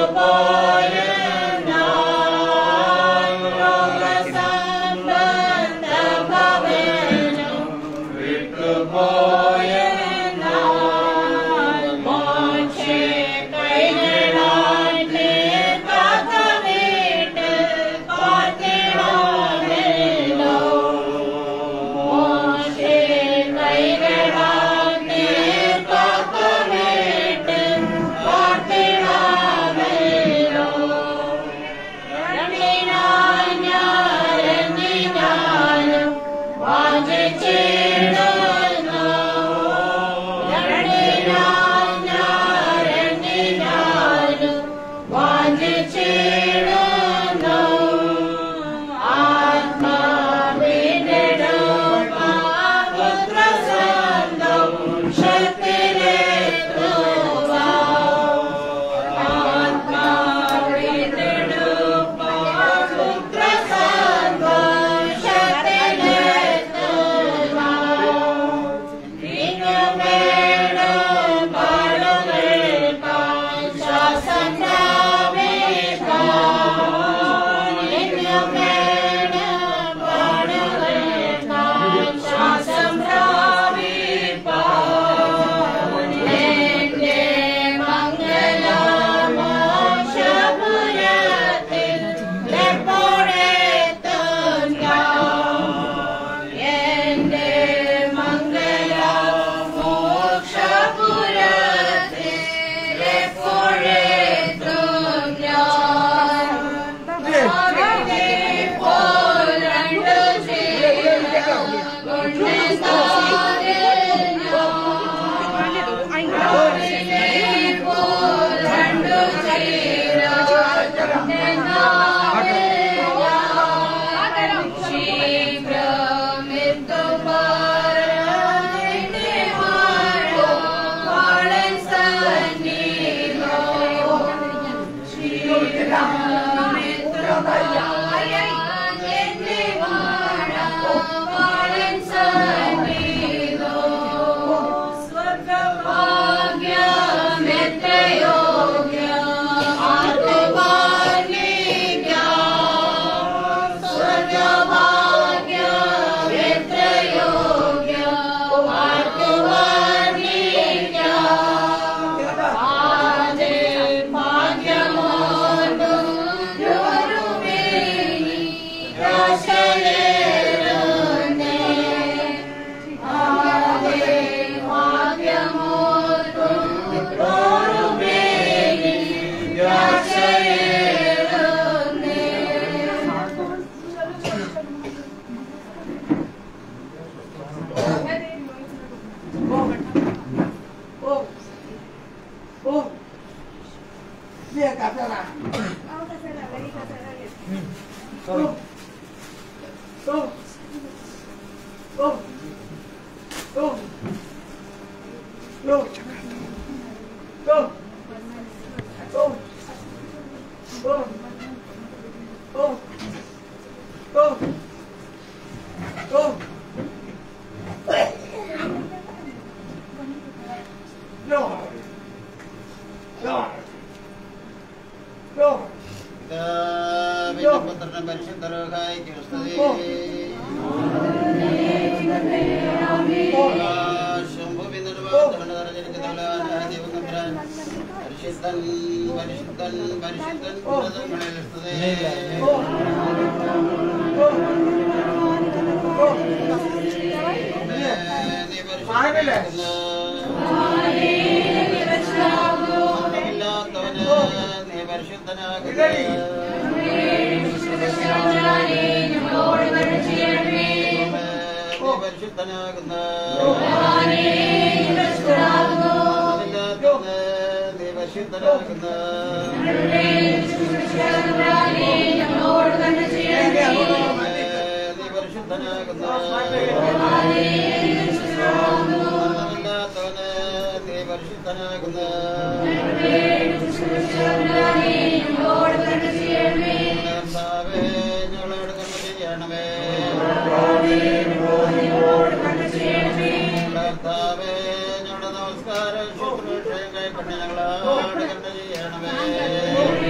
നമസ്കാരം ശുശ്രൂഷ കൈക്കൊണ്ട് ഞങ്ങളോട് കണ്ട ചെയ്യണമേ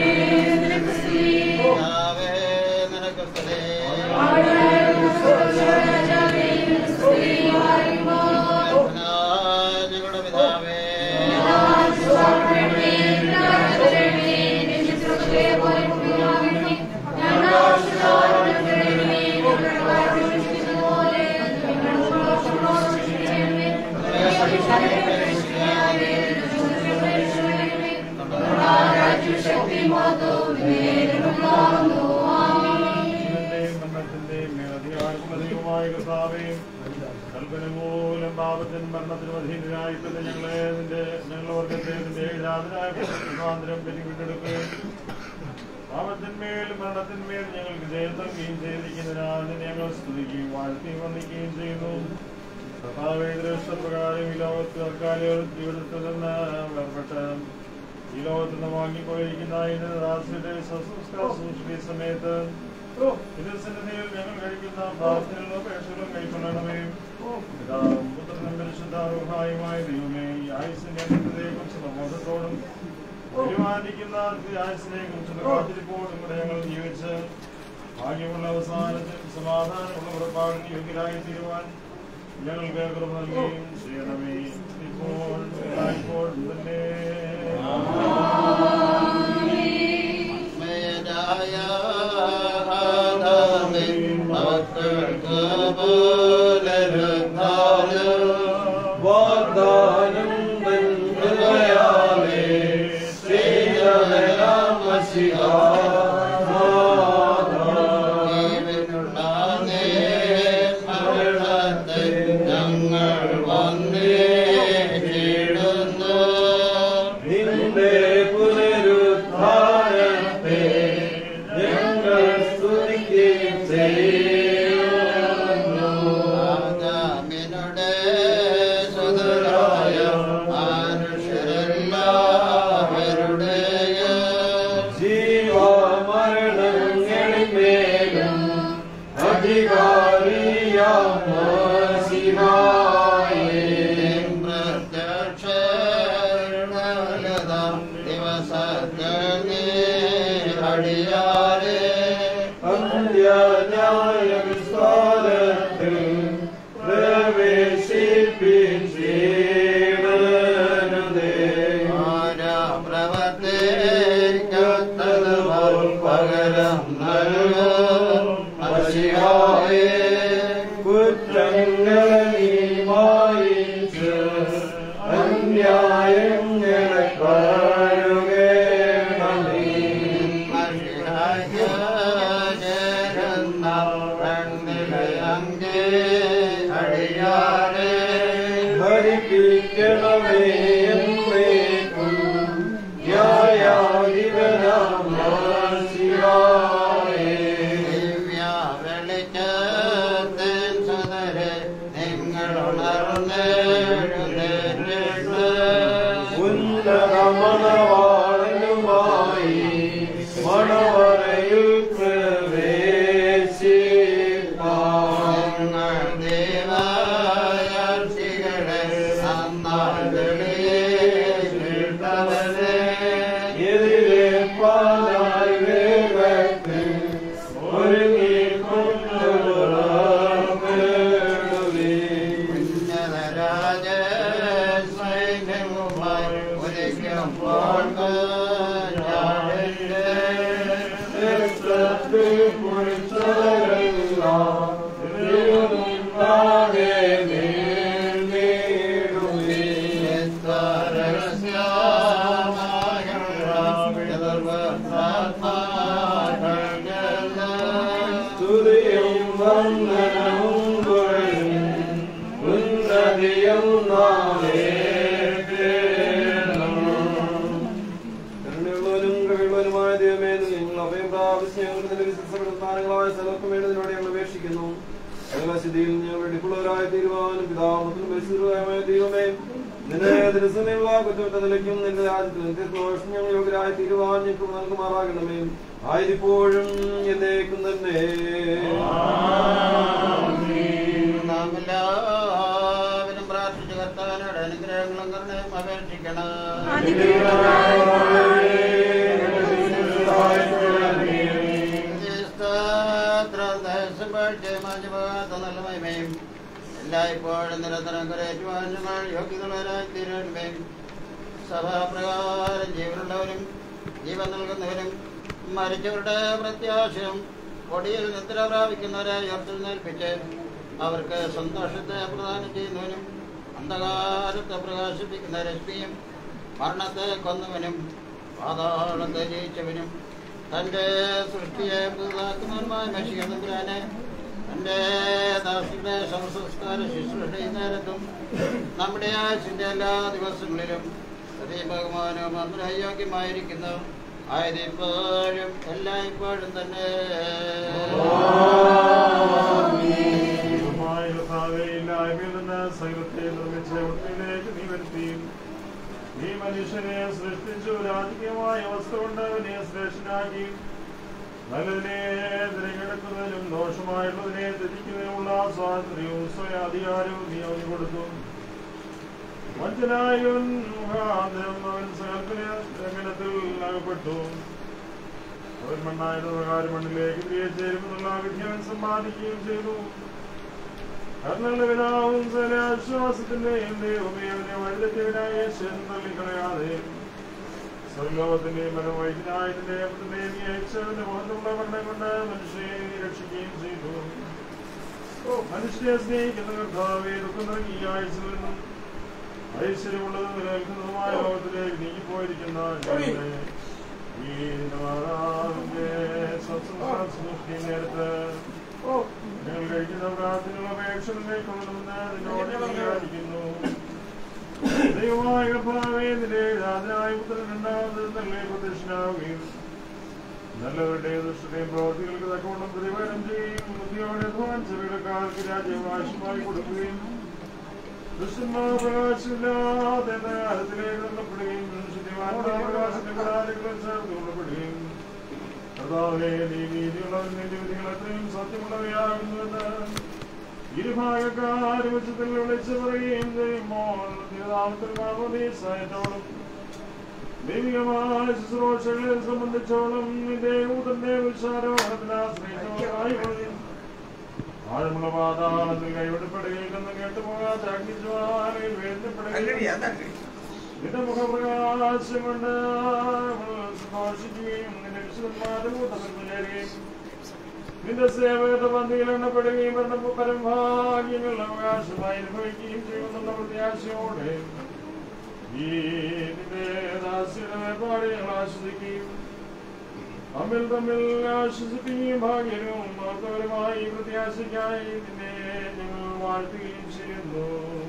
ജീവന്റെയും മരണത്തിന്റെയും മേലധികാരവും അധികമായ കർത്താവേ കൽപ്പന മൂലം പാപത്തിൻ മരണത്തിനും അധീനരായി തന്നെ ഞങ്ങളെ നിന്റെ ഞങ്ങളുടെ വർഗത്തെ നിന്റെ ഏഴാതിരായ മുഖാന്തരം പെരുവിട്ടെടുക്കുകയും പാപത്തിന്മേലും മരണത്തിന്മേൽ ഞങ്ങൾക്ക് ജയം നൽകുകയും ചെയ്തിരിക്കുന്നതിനാൽ നിന്നെ ഞങ്ങൾ സ്തുതിക്കുകയും വാഴ്ത്തുകയും വന്ദിക്കുകയും ചെയ്യുന്നു കർത്താവേ ദൃഷ്ടപ്രകാരം ഈ ലോകത്ത് അക്കാലം ജീവിതത്തിൽ നിന്ന് വേർപെട്ട് ഈ ലോകത്ത് നിന്ന് വാങ്ങിപ്പോയിരിക്കുന്ന ഇതിന്റെ ദാസിയുടെ ശസ്ത്രസ്കാര സൂക്ഷിക്കുന്ന സമയത്ത് തിരുസന്നിധിയിൽ ഞങ്ങൾ കഴിക്കുന്ന പ്രാർത്ഥനകളും അപേക്ഷകളും കൈക്കൊള്ളണമേ പിതാവും പുത്രനും പരിശുദ്ധാരൂഹായുമായ ദൈവമേ ഈ ആയുസിന്റെ അനന്തതയെ കുറിച്ചുള്ള ബോധത്തോടും തീരുമാനിക്കുന്ന ആയുസിനെ കുറിച്ചുള്ള കാത്തിരിപ്പോടും കൂടെ ഞങ്ങൾ ജീവിച്ച് ഭാഗ്യമുള്ള അവസാനത്തിൽ സമാധാനമുള്ള പുറപ്പാടിന് യോഗ്യരായി തീരുവാൻ ഞങ്ങൾക്ക് കൃപ നൽകുകയും ചെയ്യണമേ ഇപ്പോൾ എല്ലായ്പ്പോഴും തന്നെ വാഗ്ദാനം നൽകുകയാലേ ശ്രീജയരാമ ഞങ്ങൾ വന്നേ നിന്റെ പുനരുദ്ധാരത്തെ ഞങ്ങൾ സ്തുതിക്കുകയും ചെയ്യുന്നു ആദാമിനുടെ സുതരായ മനുഷ്യരെല്ലാവരുടെയും ജീവമരണങ്ങളിന്മേലും അധികാരിയാം ശിവായേ പ്രത്യക്ഷ ദിവസത്തിൽ അടിയാരെ അന്ത്യന്യായ വിസ്താരത്തിൽ പ്രവേശിപ്പിച്ചേടരുതേ ഓരോ പ്രവർത്തിക്കത്തതുപോൽ പകരം നൽകും മസിഹായേ കുറ്റങ്ങളെ നീ മായിച്ച് അന്യായങ്ങളെ കഴുകേണമേ അടിയാരെ ഭരിപ്പിക്കണമേ എന്നേക്കും ന്യായാധിപനാം ശിവായേ ദിവ്യ വെളിച്ചത്തിൻ സുതരെ നിങ്ങൾ ഉണർന്നെഴുന്നേറ്റ് ഉന്നതമണവാളനുമായി മണവറയിൽ പ്രവേശിപ്പാൻ നിങ്ങൾ ദേവായാർഷികളെ സന്നാഗളിയേട്ടവരെ എതിരെ പാലായി വേഗത്തിൽ ഒരുങ്ങിക്കൊണ്ടുവരപ്പെടുവീൻ ഉന്നതരാജ സൈന്യവുമായി ഒരിക്കുമ്പോൾ രക്തത്തിൽ കുളിച്ചവരെല്ലാം ദൈവമുണ്ടാകെ നേടുവീൻ സ്തുതിയും വന്ദനവും പുകഴും ഉന്നതിയും കരുണയുള്ളവനും കഴിവുള്ളവനുമായ ദൈവമേ നിങ്ങൾ അഭയം പ്രാപിച്ച് ഞങ്ങളുടെ നിന്റെ വിശ്വസപ്രസ്ഥാനങ്ങളായ സ്ഥലർക്കും വേണ്ടി നിന്നോട് ഞങ്ങൾ അപേക്ഷിക്കുന്നു ഞങ്ങളശുദ്ധിയിൽ ഞങ്ങൾ വെടിപ്പുള്ളവരായി തീരുവാനും പിതാമത്തിനും പരിശുദ്ധമായ ദൈവമേ നിന്റെ ദിവസമേയുള്ള കുറ്റത്തിലേക്കും നിന്റെ രാജ്യത്തിൽ നിത്യദോഷം ഞങ്ങൾ യോഗ്യരായി തീരുവാൻ ഞങ്ങൾക്ക് നൽകുമാറാകണമേ ആയിരിപ്പോഴും എന്നേക്കും തന്നെ നാം എല്ലാവരും പ്രാർത്ഥിച്ചു കർത്താവിനോട് അനുഗ്രഹങ്ങളും കരുണയും അപേക്ഷിക്കണം എല്ലായ്പ്പോഴും നിരന്തരം കരയേറ്റുവാൻ ഞങ്ങൾ യോഗ്യതകളായി തീരണമേ സഭാപ്രകാരം ജീവനുള്ളവരും ജീവൻ നൽകുന്നവരും മരിച്ചവരുടെ പ്രത്യാശയും കൊടിയിൽ നിദ്ര പ്രാപിക്കുന്നവരെ ഉയർത്തെഴുന്നേൽപ്പിച്ച് അവർക്ക് സന്തോഷത്തെ പ്രദാനം ചെയ്യുന്നവനും അന്ധകാരത്തെ പ്രകാശിപ്പിക്കുന്ന രശ്മിയും മരണത്തെ കൊന്നവനും പാതാളത്തെ ജയിച്ചവനും തന്റെ സൃഷ്ടിയെ പുതുതാക്കുന്നവനുമായ മഷികതമ്പുരാനെ തന്റെ ദാസിയുടെ ശവസംസ്കാര ശുശ്രൂഷ നേരത്തും നമ്മുടെ ആയുസിന്റെ എല്ലാ ദിവസങ്ങളിലും അതേ ബഹുമാനവും അന്തരയോഗ്യമായിരിക്കുന്നു ആയതിപ്പോഴും എല്ലായ്പ്പോഴും തന്നെ ദൈവമായ കർത്താവേ, ഇല്ലായ്മയിൽ നിന്ന് സകലത്തെ നിർമ്മിച്ച ഉണ്ണിലേക്ക് നീ വരുത്തി ഈ മനുഷ്യനെ സൃഷ്ടിച്ചു രാജകീയമായ അവസ്ഥ കൊണ്ട് അവനെ ശ്രേഷ്ഠനാക്കി നല്ലതിനെ തിരഞ്ഞെടുക്കുന്നതിനും ദോഷമായിട്ടുള്ളതിനെ ത്യജിക്കുന്നതിനുമുള്ള സ്വാതന്ത്ര്യവും സ്വയാധികാരവും നീ അവന് കൊടുത്തു വഞ്ചനായവൻ മുഖാന്തരം അവൻ സകൽപ്പന ലംഘനത്തിൽ അകപ്പെട്ടു അവൻ മണ്ണായുടെ പ്രകാരം മണ്ണിലേക്ക് തിരികെ ചേരുമെന്നുള്ള വിധി അവൻ സമ്പാദിക്കുകയും ചെയ്തു കർണന്റെ പിതാവും സലാശ്വാസത്തിന്റെയും ദൈവമേ അവനെ വഴിതെറ്റിയവനായ യേശുവിനെ തള്ളിക്കളയാതെ സ്വർലോകത്തിന്റെയും മനോവൈദ്യനായതിന്റെ പുത്രനെയും അയച്ചവന്റെ മുഖത്തുള്ള മണ്ണം കൊണ്ട് മനുഷ്യനെ രക്ഷിക്കുകയും ചെയ്തു ഓ മനുഷ്യനെ സ്നേഹിക്കുന്ന കർത്താവെ ദുഃഖം നൽകി ഈ ആയുസിൽ നിന്നും ഐശ്വര്യമുള്ളതും നിലനിൽക്കുന്നതുമായ ലോകത്തിലേക്ക് നീങ്ങിപ്പോയിരിക്കുന്ന ഞങ്ങളെ ഈ മാതാവിന്റെ സൃഷ്ടി നേരത്ത് ഞങ്ങൾ കഴിക്കുന്ന പ്രാർത്ഥനയുള്ള അപേക്ഷകളിലേക്കുള്ളതെന്ന് നിന്നോട് വിചാരിക്കുന്നു ദൈവമായ കർത്താവേ നിന്റെ രാജനായ പുത്രൻ രണ്ടാമത് തന്നെ പ്രദക്ഷിണാവുകയും നല്ലവരുടെ ദുഷ്ടതയും പ്രവർത്തികൾക്ക് തക്കവണ്ണം പ്രതിഫലം ചെയ്യുകയും ബുദ്ധിയോടെ അധ്വാനിച്ചവരുടെ കാലത്ത് രാജ്യവകാശമായി കൊടുക്കുകയും ദുഷ്ടന്മാർ പ്രകാശമില്ലാതെ കാലത്തിലേക്ക് തള്ളപ്പെടുകയും ശുദ്ധിമാരുടെ അവകാശത്തിന്റെ കൂടാരങ്ങളിൽ ചേർത്ത് കൊള്ളപ്പെടുകയും കർത്താവേ നീ നീതിയുള്ളവൻ നിന്റെ വിധികൾ അത്രയും സത്യമുള്ളവയാകുന്നുവെന്ന് ഇരുഭാഗക്കാരും ഉച്ചത്തിൽ വിളിച്ചു പറയുകയും ചെയ്യുമ്പോൾ തിരുനാമത്തിൽ മാമോദീസായത്തോളം ദൈവികമായ ശുശ്രൂഷകളെ സംബന്ധിച്ചോളം നിന്റെ ഊതന്റെ വിശാരോഹണത്തിനാശ്രയിച്ചവരായി പറയും ആഴമുള്ള പാതാളത്തിൽ കൈവിടപ്പെടുകയില്ലെന്ന് കേട്ടുപോകാത്ത അഗ്നിജ്വാലയിൽ വേദനപ്പെടുകയും നിന്റെ മുഖപ്രകാശം കൊണ്ട് സന്തോഷിക്കുകയും നിന്റെ വിശുദ്ധന്മാരുടെ കൂട്ടത്തിൽ ചേരുകയും നിന്റെ സേവകരുടെ പന്തിയിൽ എണ്ണപ്പെടുകയും പരമ പരംഭാഗ്യങ്ങൾ അവകാശമായി അനുഭവിക്കുകയും ചെയ്യുമെന്നുള്ള പ്രത്യാശയോടെ ഈ നിന്റെ ദാസിയുടെ വേർപാട് ഞങ്ങൾ ആശ്വസിക്കുകയും തമ്മിൽ തമ്മിൽ ആശ്വസിപ്പിക്കുകയും ഭാഗ്യവും മഹത്വകരമായി ഈ പ്രത്യാശയ്ക്കായി നിന്നെ ഞങ്ങൾ വാഴ്ത്തുകയും ചെയ്യുന്നു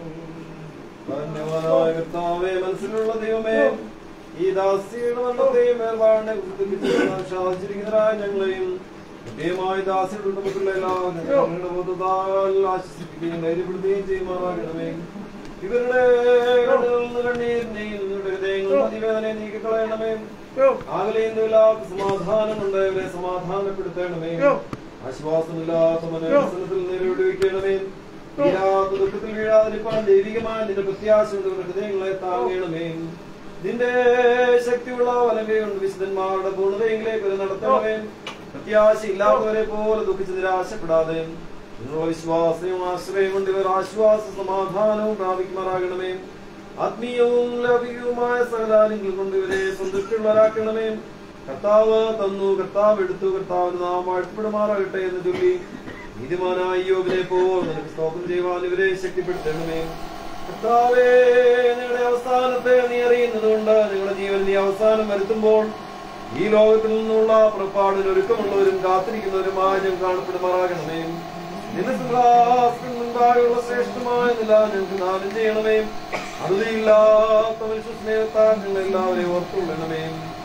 ധന്യവാനായ കർത്താവേ മനസ്സിലുള്ള ദൈവമേ ഈ ദാസിയുടെ മരണത്തെയും വേർപാടിനെ സാധിച്ചിരിക്കുന്നവരായ ഞങ്ങളെയും ഹൃദയമായ ദാസിയുടെ കുടുംബത്തിലുള്ള എല്ലാവരും ഞങ്ങളുടെ ബോധത്താൽ ആശ്വസിപ്പിക്കുകയും ധൈര്യപ്പെടുത്തുകയും ചെയ്യുമാറാകണമേ ഇവരുടെ കണ്ണുകളിൽ നിന്ന് കണ്ണീരിനെയും ഇവരുടെ ഹൃദയങ്ങളിൽ അതിവേദനയെ നീക്കിക്കളയണമേ ആകലെയുന്നില്ലാത്ത സമാധാനം കൊണ്ട് ഇവരെ സമാധാനപ്പെടുത്തണമേ ആശ്വാസമില്ലാത്ത മനസ്സിൽ നേരിടുവിക്കണമേ തീരാത്ത ദുഃഖത്തിൽ വീഴാതിരിപ്പാൻ ദൈവികമായ നിന്റെ പ്രത്യാശ കൊണ്ട് ഇവരുടെ ഹൃദയങ്ങളെ താങ്ങണമേ നിന്റെ ശക്തിയുള്ള വലങ്കை കൊണ്ട് വിശുദ്ധന്മാരുടെ പൂർണ്ണതയിലേക്ക് ഇവരെ നടത്തണമേ പ്രത്യാശ ഇല്ലാത്തവരെ പോലെ ദുഃഖിച്ച് നിരാശപ്പെടാതെ നിന്നുള്ള വിശ്വാസവും ആശ്രയം കൊണ്ട് ഇവർ ആശ്വാസ സമാധാനവും പ്രാപിക്കുമാറാകണമേ ആത്മീയവും ലൗകികവുമായ സകലാലയങ്ങൾ കൊണ്ട് ഇവരെ സന്തുഷ്ടിയുള്ളവരാക്കണമേ കർത്താവ് തന്നു കർത്താവ് എടുത്തു കർത്താവിന് നാം വാഴ്ത്തപ്പെടുമാറാകട്ടെ എന്ന് ചൊല്ലി നീതിമാനായ യോഗിനെ പോലെ നിനക്ക് സ്തോത്രം ചെയ്യുവാൻ ഇവരെ ശക്തിപ്പെടുത്തണമേ കർത്താവേ നിങ്ങളുടെ അവസാനത്തെ നീ അറിയുന്നതുകൊണ്ട് നിങ്ങളുടെ ജീവൻ നീ അവസാനം വരുത്തുമ്പോൾ ഈ ലോകത്തിൽ നിന്നുള്ള പുറപ്പാടിന് ഒരുക്കമുള്ളവരും കാത്തിരിക്കുന്നവരുമായ ഞങ്ങൾ കാണപ്പെടുമാറാകണമേ നിന്റെ സിംഹാസനം മുൻപായുള്ള ശ്രേഷ്ഠമായ നില ഞങ്ങൾക്ക് ദാനം ചെയ്യണമേ അറുതിയില്ലാത്ത മനുഷ്യ സ്നേഹത്താൽ നിങ്ങൾ എല്ലാവരെയും ഓർത്തുകൊള്ളണമേ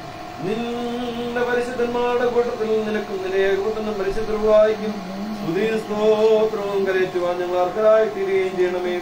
നിന്റെ പരിശുദ്ധന്മാരുടെ കൂട്ടത്തിൽ നിനക്കും നിന്റെ ഏകോട്ടനും പരിശുദ്ധവായിക്കും പുതിയ സ്തോത്രവും കരയറ്റുവാൻ ഞങ്ങൾ അർഹരായി തീരുകയും ചെയ്യണമേ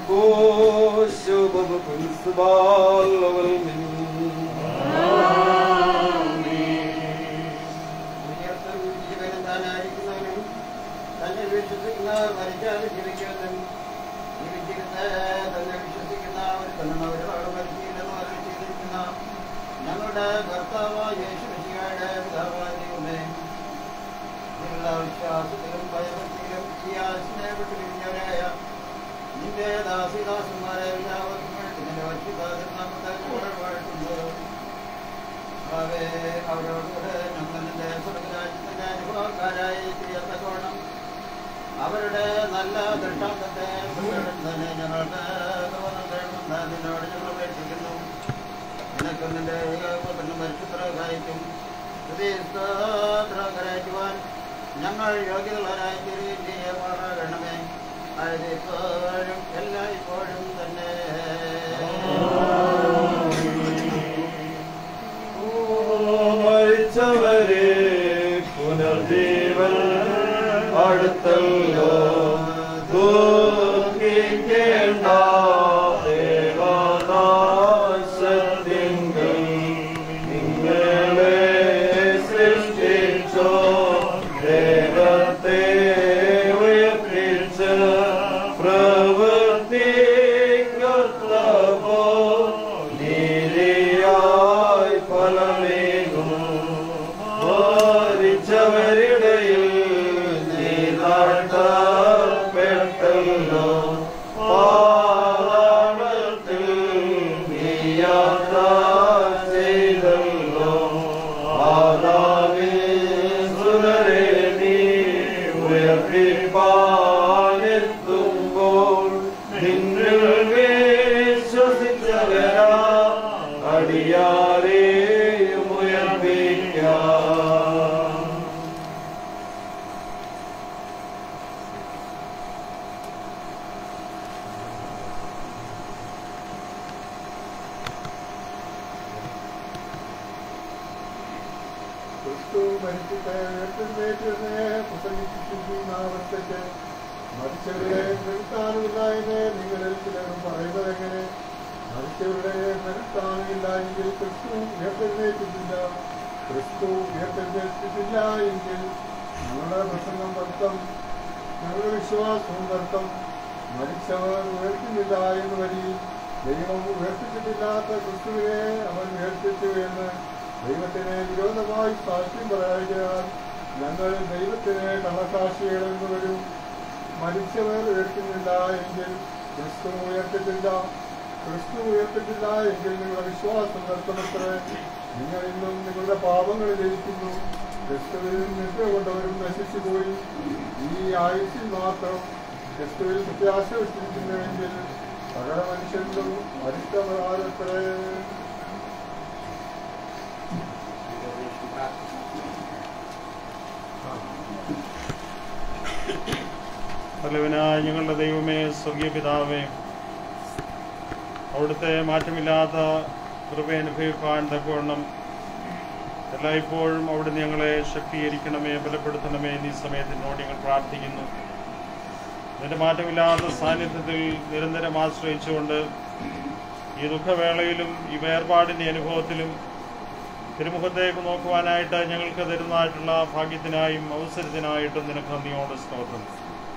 ഉയർത്തും ജീവനും താനായിരിക്കുന്നവനും തന്നെ വിശ്വസിക്കുന്നവർ മരിച്ചാലും ജീവിക്കുന്നവനും ജീവിച്ചിരുന്ന് തന്നെ വിശ്വസിക്കുന്നവർ തന്നെ ഒരുപാട് മരിച്ചില്ലെന്ന് അറിവ് ചെയ്തിരിക്കുന്ന ഞങ്ങളുടെ കർത്താവായ യേശു മിശിഹായുടെ പിതാവായ ദൈവമേ നിങ്ങളുടെ വിശ്വാസത്തിലും ഭയഭക്തിയിലും ഈ ആശിനെ വിട്ടു പിരിഞ്ഞവരായ നിന്റെ ദാസിദാസന്മാരെ എല്ലാവർക്കും വേണ്ടി നിന്റെ വശിതാതിരുന്നാമത്തെ കൂടെ വാഴ്ത്തുന്നു കർത്താവേ, അവരോടുകൂടെ ഞങ്ങൾ നിന്റെ സ്വർഗ്ഗരാജ്യത്തിന്റെ അനുഭവക്കാരായി തീർത്തക്കോണം അവരുടെ നല്ല ദൃഷ്ടാന്തത്തെ മുൻനിർത്തി തന്നെ ഞങ്ങൾക്ക് തോന്നുന്ന നിന്നോട് ഞങ്ങൾ അപേക്ഷിക്കുന്നു നിനക്ക് നിന്റെ ഏകപുത്രനും പരിശുദ്ധരായിരിക്കും ഹൃദയസ്തോത്രകരാക്കുവാൻ ഞങ്ങൾ യോഗ്യതയുള്ളവരായി തീരുകയും ചെയ്യുമാറാകണമേ ആയതിപ്പോഴും എല്ലായ്പ്പോഴും തന്നെ മരിച്ചവരെ പുനർജീവൻ അടുത്തല്ലോ ദുഃഖിക്കേണ്ട ദേവനാശത്തിങ്കൽ നിങ്ങളെ സൃഷ്ടിച്ചോ ദൈവത്തെ ഉയർപ്പിച്ച് പ്രവർത്തിക്കത്തപ്പോ നീതിയായി ഫലമേകും മരിച്ചവരിടയിൽ നീ നാട്ടപ്പെട്ടല്ലോ പാതാളത്തിൽ നീ യാത്ര ചെയ്തല്ലോ ആദാമീസുരരെ നീ ഉയർപ്പിപ്പാനെത്തുമ്പോൾ നിന്നിൽ വിശ്വസിച്ചവരാ അടിയാരെയും ഉയർപ്പിക്കാം ക്രിസ്തു മരിച്ചിട്ട് ഉയർത്തെഴുന്നേറ്റിരുന്നേ പ്രസംഗിച്ചിരിക്കുന്ന ആവർത്തിച്ച് മരിച്ചവരെ നിർത്താനുമില്ല എന്ന് നിങ്ങളിൽ ചിലരും പറയുന്നത് എങ്ങനെ മരിച്ചവരെ നിർത്താനുമില്ല എങ്കിൽ ക്രിസ്തു ഉയർത്തെഴുന്നേറ്റിട്ടില്ല ക്രിസ്തു ഉയർത്തെഴുന്നേറ്റിട്ടില്ല എങ്കിൽ ഞങ്ങളുടെ പ്രസംഗം വ്യർത്ഥം ഞങ്ങളുടെ വിശ്വാസവും വ്യർത്ഥം മരിച്ചവർ ഉയർത്തുന്നില്ല എന്ന് വരി ദൈവം ഉയർത്തിച്ചിട്ടില്ലാത്ത ക്രിസ്തുവിനെ അവൻ ഉയർത്തിച്ചു എന്ന് ദൈവത്തിന് വിരോധമായി സാക്ഷ്യം പറയാൻ ഞങ്ങൾ ദൈവത്തിന് കള്ളസാക്ഷികളെന്ന് വരും മരിച്ചവർ ഉയർത്തുന്നില്ല എങ്കിൽ ക്രിസ്തു ഉയർത്തിട്ടില്ല ക്രിസ്തു ഉയർത്തിട്ടില്ല എങ്കിൽ നിങ്ങളുടെ വിശ്വാസം നിർത്തമത്രേ നിങ്ങൾ ഇന്നും നിങ്ങളുടെ പാപങ്ങൾ ജയിക്കുന്നു ക്രിസ്തുവിൽ നിദ്ര കൊണ്ടവരും നശിച്ചു പോയി ഈ ആയുസ്സിൽ മാത്രം ക്രിസ്തുവിൽ പ്രത്യാശ വെച്ചിരിക്കുന്നുവെങ്കിൽ സകല മനുഷ്യരിലും മരിച്ചവരാരത്രേ പലവനായ ഞങ്ങളുടെ ദൈവമേ സ്വർഗീയ പിതാവേ അവിടുത്തെ മാറ്റമില്ലാത്ത കൃപ അനുഭവിപ്പാൻ തക്കവണ്ണം എല്ലായ്പ്പോഴും അവിടുന്ന് ഞങ്ങളെ ശക്തീകരിക്കണമേ ബലപ്പെടുത്തണമേ എന്നീ സമയത്തിനോട് ഞങ്ങൾ പ്രാർത്ഥിക്കുന്നു നിന്റെ മാറ്റമില്ലാത്ത സാന്നിധ്യത്തിൽ നിരന്തരം ആശ്രയിച്ചുകൊണ്ട് ഈ ദുഃഖവേളയിലും ഈ വേർപാടിന്റെ അനുഭവത്തിലും തിരുമുഖത്തേക്ക് നോക്കുവാനായിട്ട് ഞങ്ങൾക്ക് തരുന്നതായിട്ടുള്ള ഭാഗ്യത്തിനായും അവസരത്തിനായിട്ടും നിനക്ക് നന്ദിയോട് സ്തോത്രം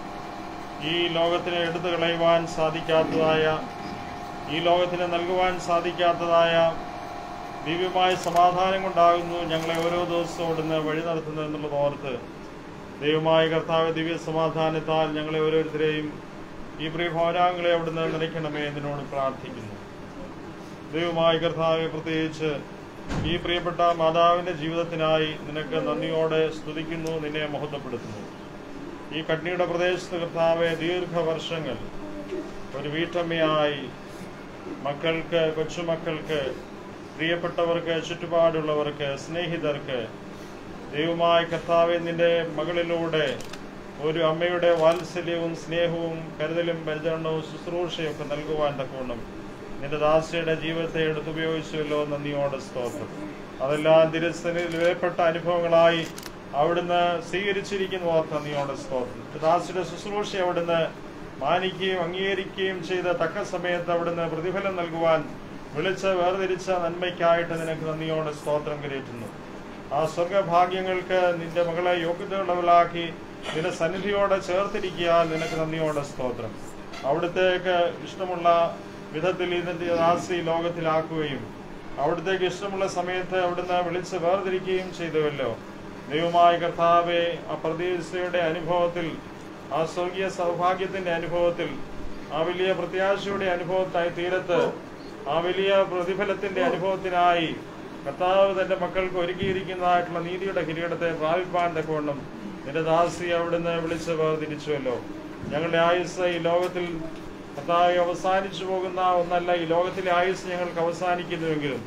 ഈ ലോകത്തിന് എടുത്തു കളയുവാൻ സാധിക്കാത്തതായ ഈ ലോകത്തിന് നൽകുവാൻ സാധിക്കാത്തതായ ദിവ്യമായ സമാധാനം കൊണ്ടാകുന്നു ഞങ്ങളെ ഓരോ ദിവസവും അവിടുന്ന് വഴി നടത്തുന്നത് എന്നുള്ളത് ഓർത്ത് ദൈവമായ കർത്താവ് ദിവ്യ സമാധാനത്താൽ ഞങ്ങളെ ഓരോരുത്തരെയും ഈ പ്രിയ ഭവനാംഗങ്ങളെ അവിടുന്ന് നിലയ്ക്കണമേ എന്നതിനോട് പ്രാർത്ഥിക്കുന്നു ദൈവമായ കർത്താവ് പ്രത്യേകിച്ച് ഈ പ്രിയപ്പെട്ട മാതാവിന്റെ ജീവിതത്തിനായി നിനക്ക് നന്ദിയോടെ സ്തുതിക്കുന്നു നിന്നെ മഹത്വപ്പെടുത്തുന്നു ഈ കട്നിയുടെ പ്രദേശത്ത് കർത്താവെ ദീർഘവർഷങ്ങൾ ഒരു വീട്ടമ്മയായി മക്കൾക്ക് കൊച്ചുമക്കൾക്ക് പ്രിയപ്പെട്ടവർക്ക് ചുറ്റുപാടുള്ളവർക്ക് സ്നേഹിതർക്ക് ദൈവമായ കർത്താവെ നിന്റെ മകളിലൂടെ ഒരു അമ്മയുടെ വാത്സല്യവും സ്നേഹവും കരുതലും പരിചരണവും ശുശ്രൂഷയും ഒക്കെ നൽകുവാൻ തക്കവണ്ണം നിന്റെ ദാസിയുടെ ജീവിതത്തെ എടുത്തുപയോഗിച്ചുവല്ലോ നന്ദിയോടെ സ്തോത്രം അതെല്ലാം തിരുസനിൽ വിലപ്പെട്ട അനുഭവങ്ങളായി അവിടുന്ന് സ്വീകരിച്ചിരിക്കുന്നു ഓർത്ത് നന്ദിയോടെ സ്തോത്രം ദാസിയുടെ ശുശ്രൂഷ അവിടുന്ന് മാനിക്കുകയും അംഗീകരിക്കുകയും ചെയ്ത തക്ക സമയത്ത് അവിടുന്ന് പ്രതിഫലം നൽകുവാൻ വിളിച്ച് വേർതിരിച്ച നന്മയ്ക്കായിട്ട് നിനക്ക് നന്ദിയോടെ സ്തോത്രം കരയറ്റുന്നു ആ സ്വർഗഭാഗ്യങ്ങൾക്ക് നിന്റെ മകളെ യോഗ്യതയുള്ളവളാക്കി നിന്റെ സന്നിധിയോടെ ചേർത്തിരിക്കാൻ നിനക്ക് നന്ദിയോടെ സ്തോത്രം അവിടത്തേക്ക് ഇഷ്ടമുള്ള വിധത്തിൽ ഇതിന്റെ ദാസി ലോകത്തിലാക്കുകയും അവിടത്തേക്ക് ഇഷ്ടമുള്ള സമയത്ത് അവിടുന്ന് വിളിച്ച് വേർതിരിക്കുകയും ചെയ്തുവല്ലോ ദൈവമായ കർത്താവെ ആ പ്രതീക്ഷയുടെ അനുഭവത്തിൽ ആ സ്വർഗീയ സൗഭാഗ്യത്തിന്റെ അനുഭവത്തിൽ ആ വലിയ പ്രത്യാശയുടെ അനുഭവത്തായി തീരത്ത് ആ വലിയ പ്രതിഫലത്തിന്റെ അനുഭവത്തിനായി കർത്താവ് തന്റെ മക്കൾക്ക് ഒരുക്കിയിരിക്കുന്നതായിട്ടുള്ള നീതിയുടെ കിരീടത്തെ പ്രാപിപ്പാൻ തക്കവണ്ണം നിന്റെ ദാസി അവിടുന്ന് വിളിച്ച് വേർതിരിച്ചുവല്ലോ ഞങ്ങളുടെ ആയുസ് ഈ ലോകത്തിൽ കർത്താവ് അവസാനിച്ചു പോകുന്ന ഒന്നല്ല ഈ ലോകത്തിലെ ആയുസ് ഞങ്ങൾക്ക് അവസാനിക്കുന്നുവെങ്കിലും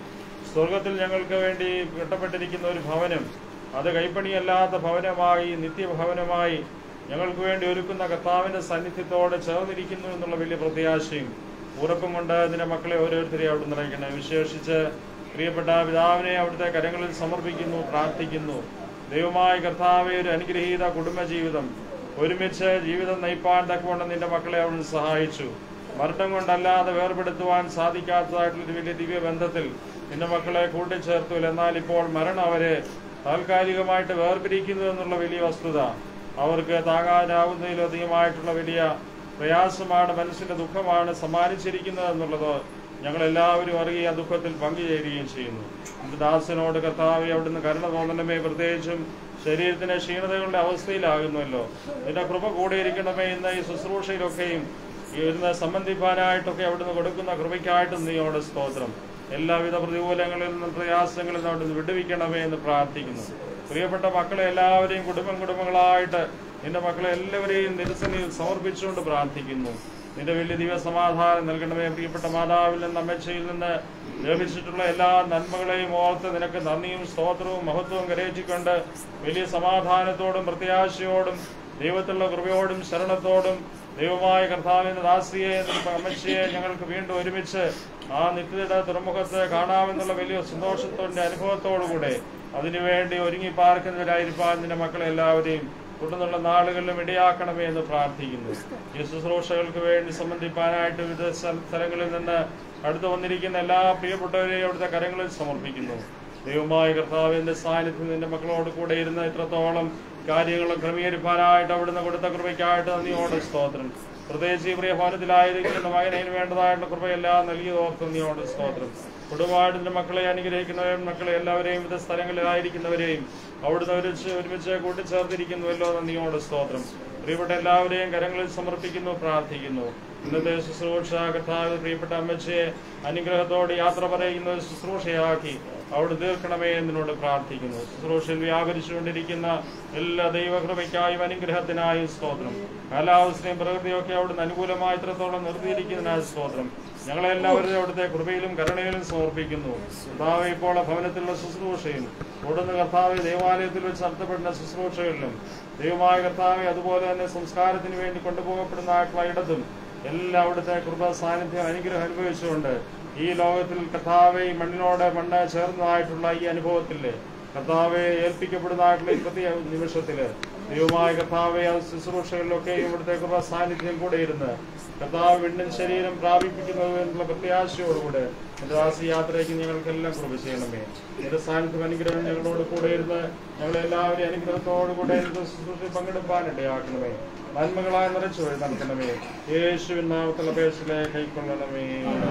സ്വർഗത്തിൽ ഞങ്ങൾക്ക് വേണ്ടി കെട്ടപ്പെട്ടിരിക്കുന്ന ഒരു ഭവനം അത് കൈപ്പണിയല്ലാത്ത ഭവനമായി നിത്യഭവനമായി ഞങ്ങൾക്ക് വേണ്ടി ഒരുക്കുന്ന കർത്താവിന്റെ സാന്നിധ്യത്തോടെ ചേർന്നിരിക്കുന്നു എന്നുള്ള വലിയ പ്രത്യാശയും ഉറപ്പും കൊണ്ട് അതിന്റെ മക്കളെ ഓരോരുത്തരെയും അവിടെ നിറയ്ക്കണം വിശേഷിച്ച് പ്രിയപ്പെട്ട പിതാവിനെ അവിടുത്തെ കരങ്ങളിൽ സമർപ്പിക്കുന്നു പ്രാർത്ഥിക്കുന്നു ദൈവമായ കർത്താവെ ഒരു അനുഗ്രഹീത കുടുംബജീവിതം ഒരുമിച്ച് ജീവിതം നയിപ്പാൻ തക്കവണ്ണം നിന്റെ മക്കളെ അവിടുന്ന് സഹായിച്ചു മരണം കൊണ്ടല്ലാതെ വേർപെടുത്തുവാൻ സാധിക്കാത്തതായിട്ടുള്ളൊരു വലിയ ദിവ്യബന്ധത്തിൽ നിന്റെ മക്കളെ കൂട്ടിച്ചേർത്തു എന്നാൽ ഇപ്പോൾ മരണം അവരെ താൽക്കാലികമായിട്ട് വേർപിരിക്കുന്നു എന്നുള്ള വലിയ വസ്തുത അവർക്ക് താങ്ങാനാവുന്നതിലധികമായിട്ടുള്ള വലിയ പ്രയാസമാണ് മനസ്സിന്റെ ദുഃഖമാണ് സമ്മാനിച്ചിരിക്കുന്നത് എന്നുള്ളത് ഞങ്ങൾ എല്ലാവരും അറിയുകയും ആ ദുഃഖത്തിൽ പങ്കുചേരുകയും ചെയ്യുന്നു എന്റെ ദാസനോട് കർത്താവെ അവിടുന്ന് കരുണ തോന്നണമേ പ്രത്യേകിച്ചും ശരീരത്തിന്റെ ക്ഷീണതകളുടെ അവസ്ഥയിലാകുന്നല്ലോ നിന്റെ കൃപ കൂടിയിരിക്കണമേ ഇന്ന് ഈ ശുശ്രൂഷയിലൊക്കെയും ഈ ഇരുന്ന് സംബന്ധിപ്പാനായിട്ടൊക്കെ അവിടുന്ന് കൊടുക്കുന്ന കൃപയ്ക്കായിട്ടും നീയോട് സ്തോത്രം എല്ലാവിധ പ്രതികൂലങ്ങളിൽ നിന്നും പ്രയാസങ്ങളിൽ നിന്ന് അവിടുന്ന് വിടുവിക്കണമേ എന്ന് പ്രാർത്ഥിക്കുന്നു പ്രിയപ്പെട്ട മക്കളെ എല്ലാവരെയും കുടുംബം കുടുംബങ്ങളായിട്ട് നിന്റെ മക്കളെ എല്ലാവരെയും നിരസനയിൽ സമർപ്പിച്ചുകൊണ്ട് പ്രാർത്ഥിക്കുന്നു നിന്റെ വലിയ ദിവ്യ സമാധാനം നൽകണമേ പ്രിയപ്പെട്ട മാതാവിൽ നിന്ന് അമ്മച്ചയിൽ നിന്ന് ലഭിച്ചിട്ടുള്ള എല്ലാ നന്മകളെയും ഓർത്ത് നിനക്ക് നന്ദിയും സ്തോത്രവും മഹത്വവും കരയിച്ചുകൊണ്ട് വലിയ സമാധാനത്തോടും പ്രത്യാശയോടും ദൈവത്തിലുള്ള കൃപയോടും ശരണത്തോടും ദൈവമായ കർത്താവിന്റെ ദാസിയെ നിന്റെ അമ്മച്ചിയെ ഞങ്ങൾക്ക് വീണ്ടും ഒരുമിച്ച് ആ നിത്യതയുടെ തുറമുഖത്ത് കാണാമെന്നുള്ള വലിയ സന്തോഷത്തോടെ അനുഭവത്തോടുകൂടെ അതിനുവേണ്ടി ഒരുങ്ങി പാർക്കുന്നവരായിരിക്കാൻ നിന്റെ മക്കളെ എല്ലാവരെയും തുടർന്നുള്ള നാളുകളിലും ഇടയാക്കണമേ എന്ന് പ്രാർത്ഥിക്കുന്നു ഈ ശുശ്രൂഷകൾക്ക് വേണ്ടി സംബന്ധിപ്പാനായിട്ട് വിവിധ സ്ഥല- സ്ഥലങ്ങളിൽ നിന്ന് അടുത്ത് വന്നിരിക്കുന്ന എല്ലാ പ്രിയപ്പെട്ടവരെയും അവിടുത്തെ കരങ്ങളിൽ സമർപ്പിക്കുന്നു ദൈവമായ കർത്താവിന്റെ സാന്നിധ്യം നിന്റെ മക്കളോട് കൂടെ ഇരുന്ന് ഇത്രത്തോളം കാര്യങ്ങൾ ക്രമീകരിക്കാനായിട്ട് അവിടുന്ന് കൊടുത്ത കൃപയ്ക്കായിട്ട് നന്ദിയോട് സ്തോത്രം പ്രത്യേകിച്ച് ഈ പ്രിയഭവനത്തിലായിരിക്കുന്ന മകനതിന് വേണ്ടതായിട്ടുള്ള കൃപയെല്ലാം നൽകിയത് ഓർത്ത് നന്ദിയോട് സ്തോത്രം കുടുംബമായിട്ട് നിന്റെ മക്കളെ അനുഗ്രഹിക്കുന്നവരെയും മക്കളെ എല്ലാവരെയും വിവിധ സ്ഥലങ്ങളിലായിരിക്കുന്നവരെയും അവിടുന്ന് ഒരുമിച്ച് ഒരുമിച്ച് കൂട്ടിച്ചേർത്തിരിക്കുന്നുവല്ലോ നന്ദിയോട് സ്തോത്രം പ്രിയപ്പെട്ട എല്ലാവരെയും കരങ്ങളിൽ സമർപ്പിക്കുന്നു പ്രാർത്ഥിക്കുന്നു ഇന്നത്തെ ശുശ്രൂഷ കർത്താവ് പ്രിയപ്പെട്ട അമ്മച്ചയെ അനുഗ്രഹത്തോടെ യാത്ര പറയുന്ന ഒരു ശുശ്രൂഷയാക്കി അവിടെ തീർക്കണമേ എന്നതിനോട് പ്രാർത്ഥിക്കുന്നു ശുശ്രൂഷയിൽ വ്യാപരിച്ചുകൊണ്ടിരിക്കുന്ന എല്ലാ ദൈവകൃപയ്ക്കായും അനുഗ്രഹത്തിനായും സ്തോത്രം കാലാവസ്ഥയും പ്രകൃതിയൊക്കെ അവിടുന്ന് അനുകൂലമായി ഇത്രത്തോളം നിർത്തിയിരിക്കുന്നതിനായ സ്തോത്രം ഞങ്ങളെല്ലാവരും അവിടുത്തെ കൃപയിലും കരുണയിലും സമർപ്പിക്കുന്നു കർത്താവ് ഇപ്പോൾ ആ ഭവനത്തിലുള്ള ശുശ്രൂഷയും തുടർന്ന് കർത്താവ് ദേവാലയത്തിൽ വെച്ച് നടത്തപ്പെടുന്ന ശുശ്രൂഷകളിലും ദൈവമായ കർത്താവെ അതുപോലെ തന്നെ സംസ്കാരത്തിന് വേണ്ടി കൊണ്ടുപോകപ്പെടുന്നതായിട്ടുള്ള ഇടത്തും എല്ലാം അവിടുത്തെ കൃപ സാന്നിധ്യം അനുഗ്രഹം അനുഭവിച്ചുകൊണ്ട് ഈ ലോകത്തിൽ കർത്താവെ ഈ മണ്ണിനോട് മണ്ണ് ചേർന്നതായിട്ടുള്ള ഈ അനുഭവത്തില് കർത്താവെ ഏൽപ്പിക്കപ്പെടുന്നതായിട്ടുള്ള ഈ പ്രത്യേക നിമിഷത്തില് ദൈവമായ കർത്താവെ ആ ശുശ്രൂഷകളിലൊക്കെ ഇവിടുത്തെ കൃപ സാന്നിധ്യം കൂടെ ഇരുന്ന് കർത്താവ് വീണ്ടും ശരീരം പ്രാപിപ്പിക്കുന്നത് എന്നുള്ള പ്രത്യാശയോടുകൂടെ എന്റെ ദാസി യാത്രയ്ക്ക് ഞങ്ങൾക്കെല്ലാം കൃപ ചെയ്യണമേ എന്റെ സാന്നിധ്യം അനുഗ്രഹം ഞങ്ങളോട് കൂടെ ഇരുന്ന് ഞങ്ങളെല്ലാവരെയും അനുഗ്രഹത്തോടുകൂടെ എന്റെ ശുശ്രൂഷയിൽ പങ്കെടുപ്പാനിടയാക്കണമേ നന്മകളായി നിറച്ചു വഴി നടത്തണമേ യേശുവിൻ നാമത്തിലുള്ള പേശിലെ കൈക്കൊള്ളണമേ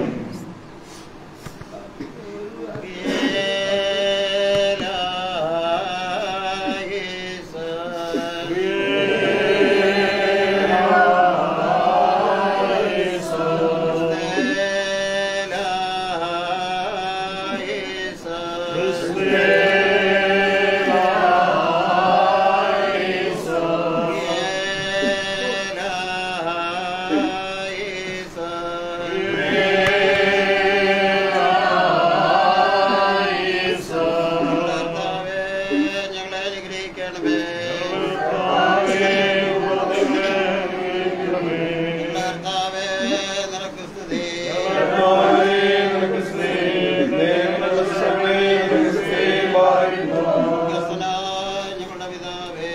ഞങ്ങളെ അനുഗ്രഹിക്കണമേ കർത്താവേ നിനക്ക് സ്തുതി ക്രിസ്തുനായ ഞങ്ങളുടെ പിതാവേ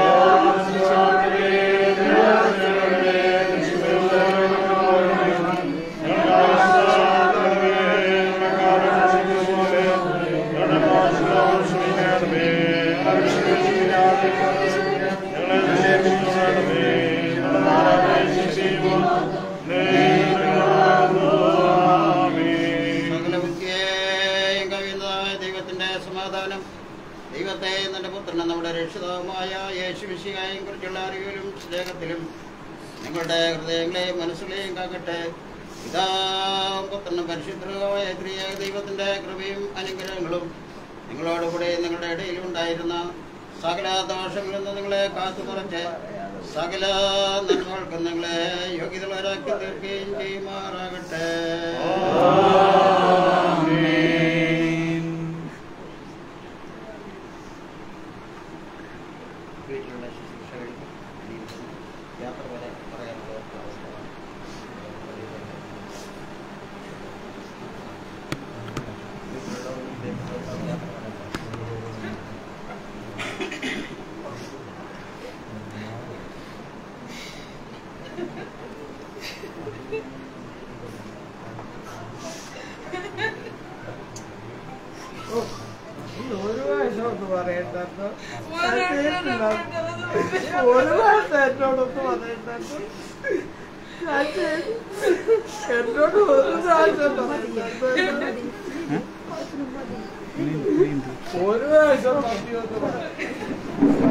സകല ബുദ്ധിയെയും കവിയുന്നതായ ദൈവത്തിന്റെ സമാധാനം ദൈവത്തെ നിന്റെ പുത്രനും നമ്മുടെ രക്ഷിതാവുമായ യേശു വിശികായും കുറിച്ചുള്ള അറിവിലും സ്നേഹത്തിലും നിങ്ങളുടെ ഹൃദയങ്ങളെയും മനസ്സുകളെയും കാക്കട്ടെ പിതാവും പുത്രനും പരിശുദ്ധമായ ത്രിയേക ദൈവത്തിന്റെ കൃപയും അനുഗ്രഹങ്ങളും നിങ്ങളോടുകൂടെ നിങ്ങളുടെ ഇടയിൽ ഉണ്ടായിരുന്ന സകല ദോഷങ്ങളിൽ നിന്ന് നിങ്ങളെ കാത്തുമറച്ച് സകല നന്മകൾക്കും നിങ്ങളെ യോഗ്യതകളാക്കി തീർക്കുകയും ചെയ്യുമാറാകട്ടെ വീട്ടിലുള്ള ശുശ്രൂഷകൾ ജീവിതം യാത്ര വരെ പറയാനുള്ള ഒരു അവസരമാണ് വീട്ടിലുള്ളവരും ബന്ധുക്കളും യാത്ര പറയാൻ ഒരു വയസ്സൊന്ന് പറയണ്ടോ ഒരു വയസ്സ് എന്നോടൊന്ന് പറയണ്ടോ എന്നോട് ഒരു പ്രാവശ്യം പറയണ്ടോ ഒരു വയസ്സം മതിയൊന്ന് പറയാം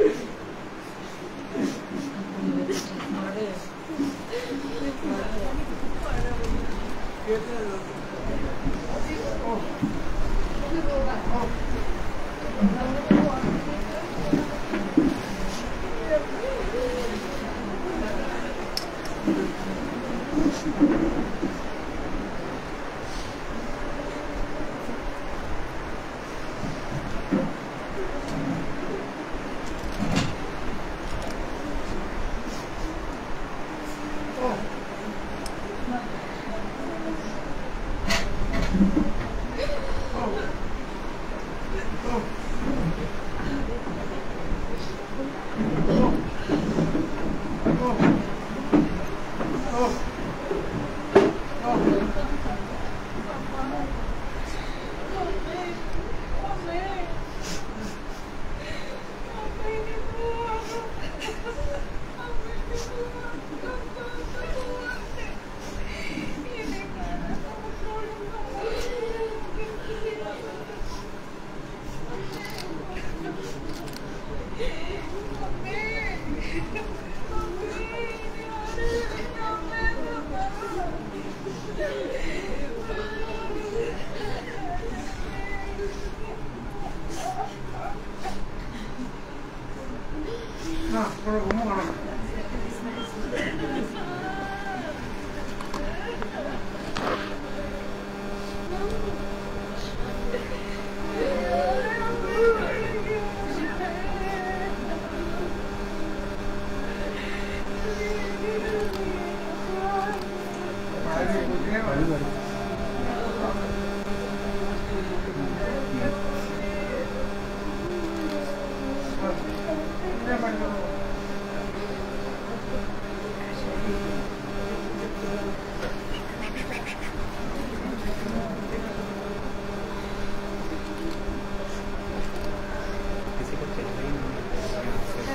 किसी को चाहिए ही नहीं यहाँ से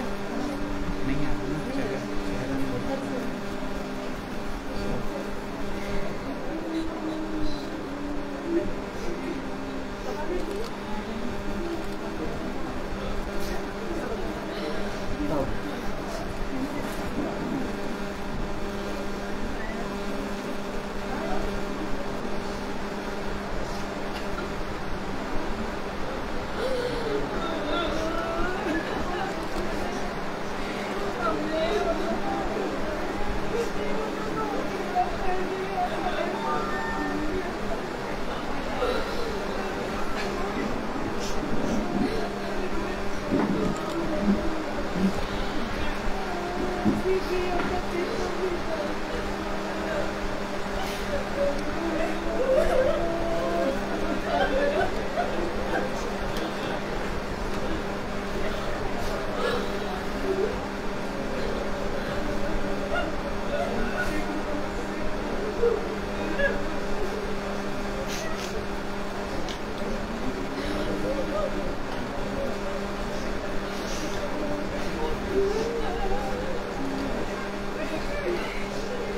नहीं आना ना जगह शहर में Thank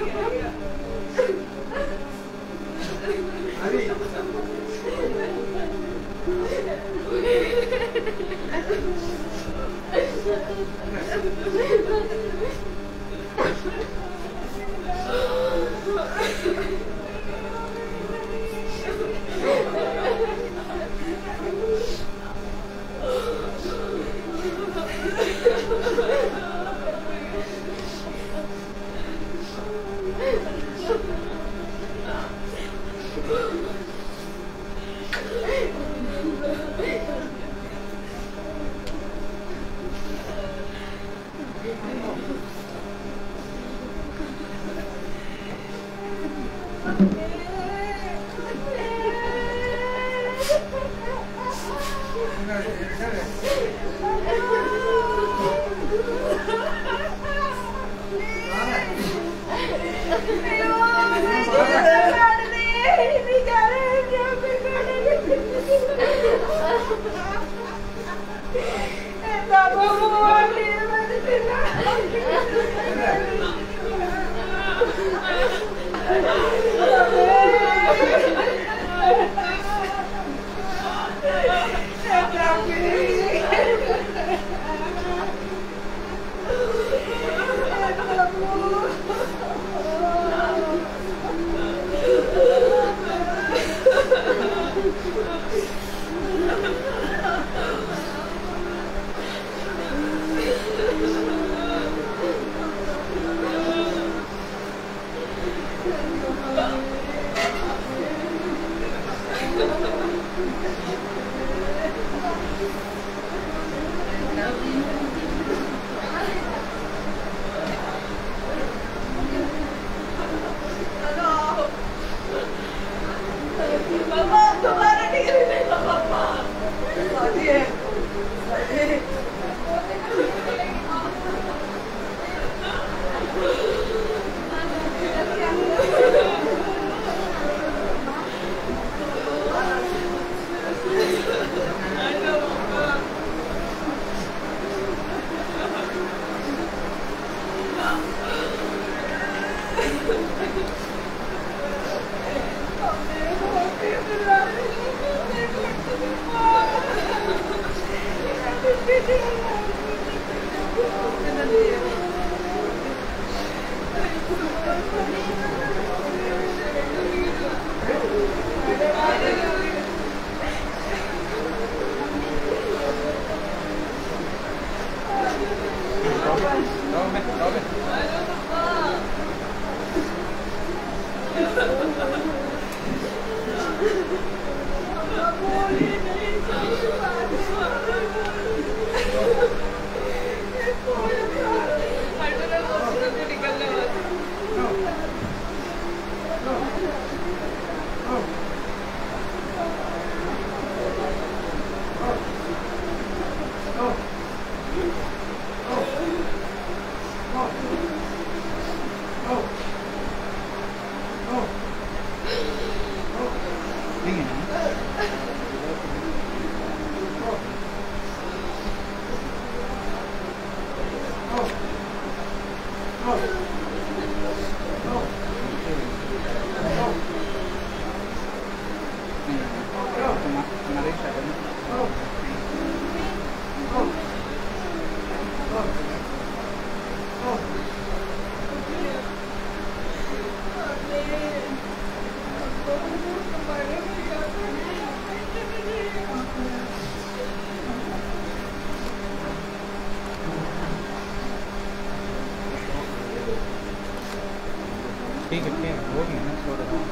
ठीक है ठीक है हो गया ना छोड़ दो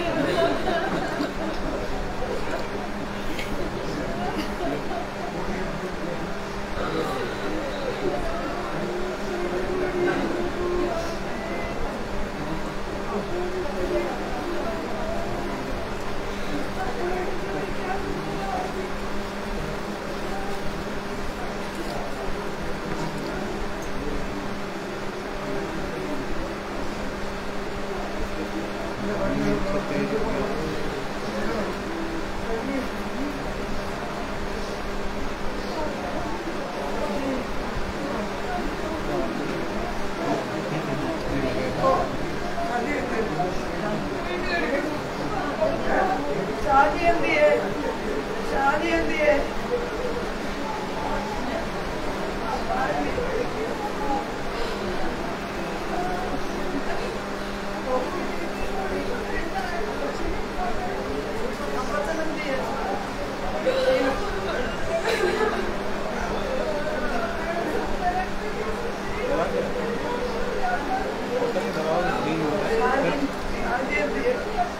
Amen. എന്തിയെ ഷാദി എന്തിയെ അപ്പച്ചൻ എന്തിയെ ഷാദി ഷാദി എന്തിയെ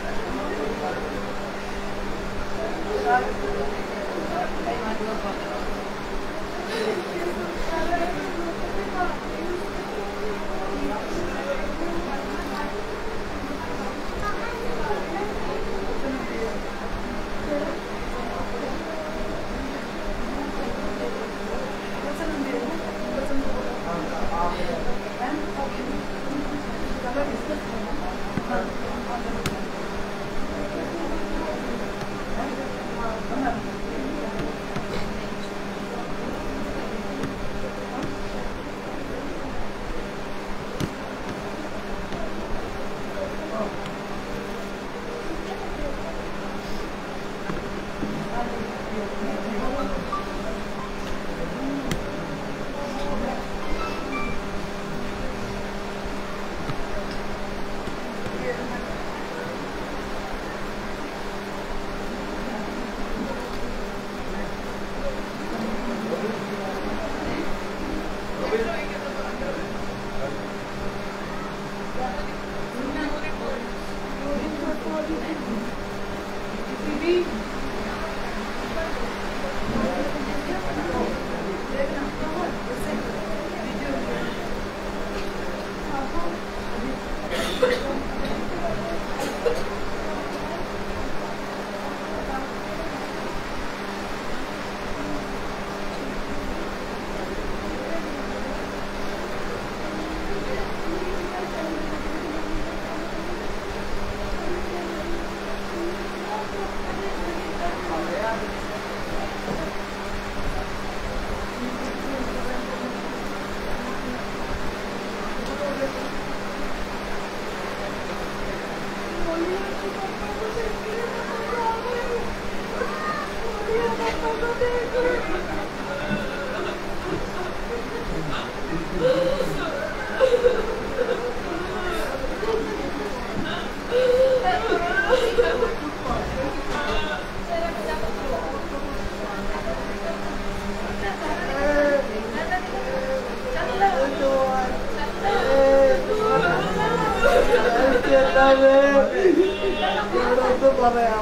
പറയാൻ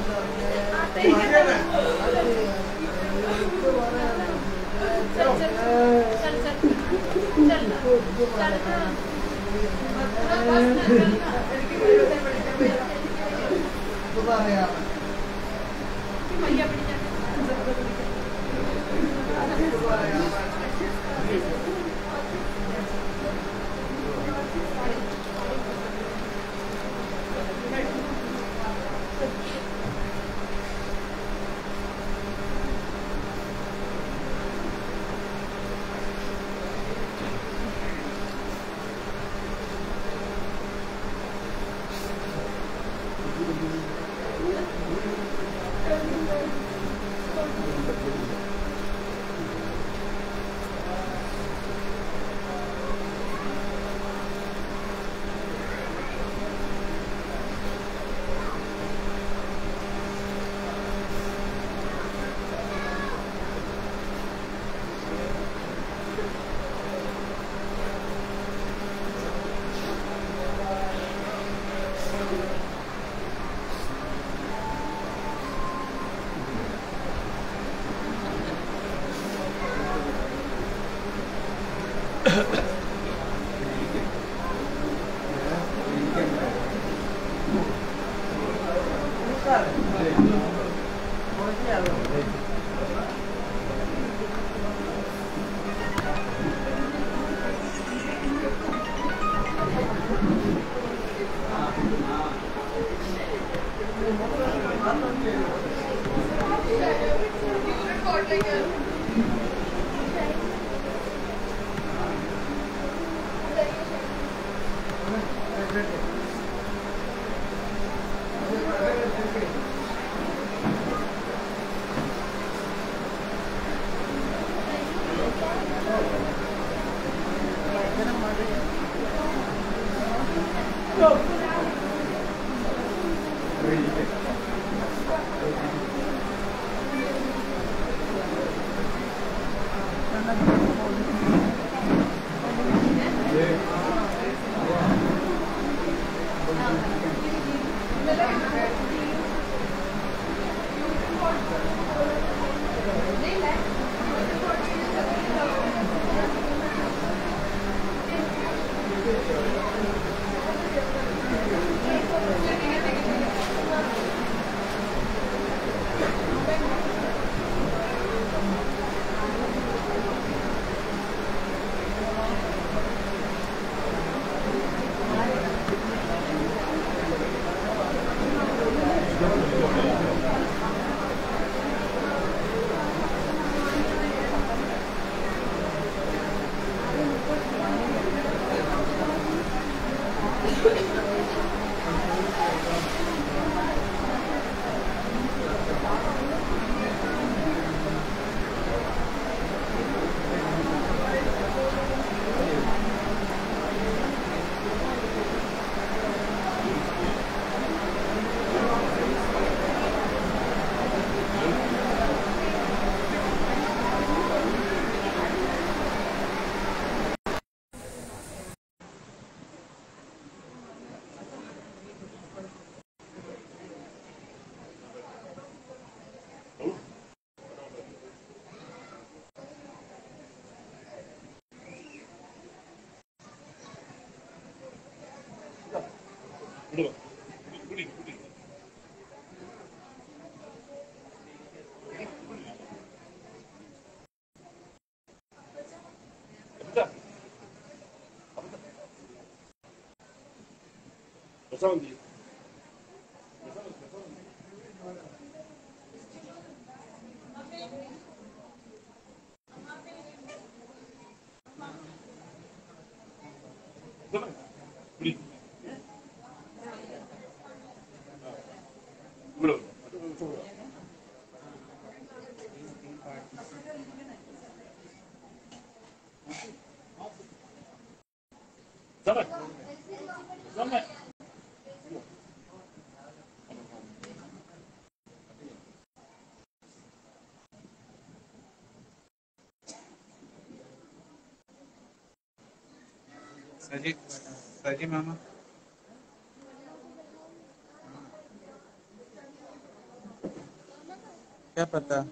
പറയാം सजी सजी मामा क्या पता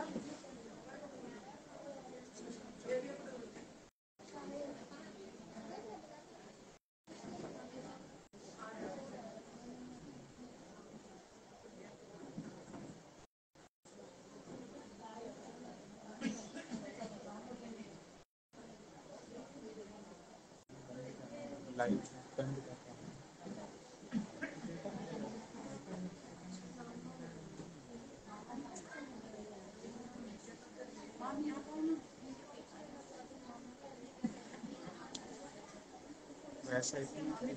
लाइट बंद करता हूँ वैसे ही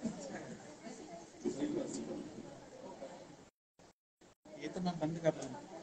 ये तो मैं बंद कर रहा हूँ